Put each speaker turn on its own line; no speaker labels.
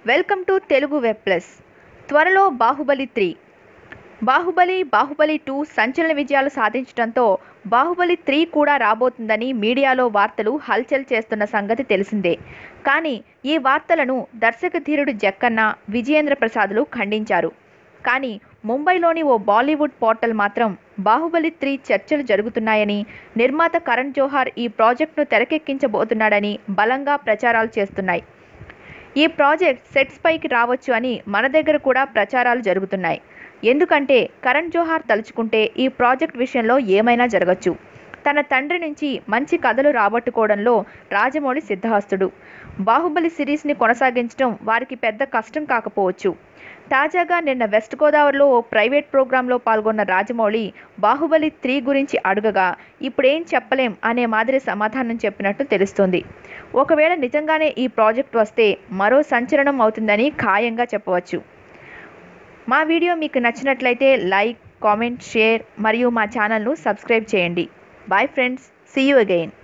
welcome to Telugu web plus త్వరలో Baahubali three Baahubali Baahubali two సంచలన విజయాలు సాధించడంతో బాహుబలి త్రీ కూడా రాబోతుందని మీడియాలో వార్తలు హల్చల్ చేస్తున్న సంగతి తెలిసిందే కానీ ఈ వార్తలను దర్శక ధీరుడు జక్కన్న విజయేంద్ర ప్రసాద్లు ఖండించారు కానీ ముంబైలోని ఓ బాలీవుడ్ పోర్టల్ మాత్రం బాహుబలి త్రీ చర్చలు జరుగుతున్నాయని నిర్మాత కరణ్ జోహార్ ఈ ప్రాజెక్టును తెరకెక్కించబోతున్నాడని బలంగా ప్రచారాలు చేస్తున్నాయి ఈ ప్రాజెక్ట్ సెట్స్ పైకి రావచ్చు అని మన దగ్గర కూడా ప్రచారాలు జరుగుతున్నాయి ఎందుకంటే కరణ్ జోహార్ తలుచుకుంటే ఈ ప్రాజెక్ట్ విషయంలో ఏమైనా జరగచ్చు తన తండ్రి నుంచి మంచి కథలు రాబట్టుకోవడంలో రాజమౌళి సిద్ధహస్తుడు బాహుబలి సిరీస్ని కొనసాగించడం వారికి పెద్ద కష్టం కాకపోవచ్చు తాజాగా నిన్న వెస్ట్ గోదావరిలో ఓ ప్రైవేట్ ప్రోగ్రాంలో పాల్గొన్న రాజమౌళి బాహుబలి త్రీ గురించి అడగగా ఇప్పుడేం చెప్పలేం అనే మాదిరి సమాధానం చెప్పినట్టు తెలుస్తోంది ఒకవేళ నిజంగానే ఈ ప్రాజెక్ట్ వస్తే మరో సంచలనం అవుతుందని ఖాయంగా చెప్పవచ్చు మా వీడియో మీకు నచ్చినట్లయితే లైక్ కామెంట్ షేర్ మరియు మా ఛానల్ను సబ్స్క్రైబ్ చేయండి bye friends see you again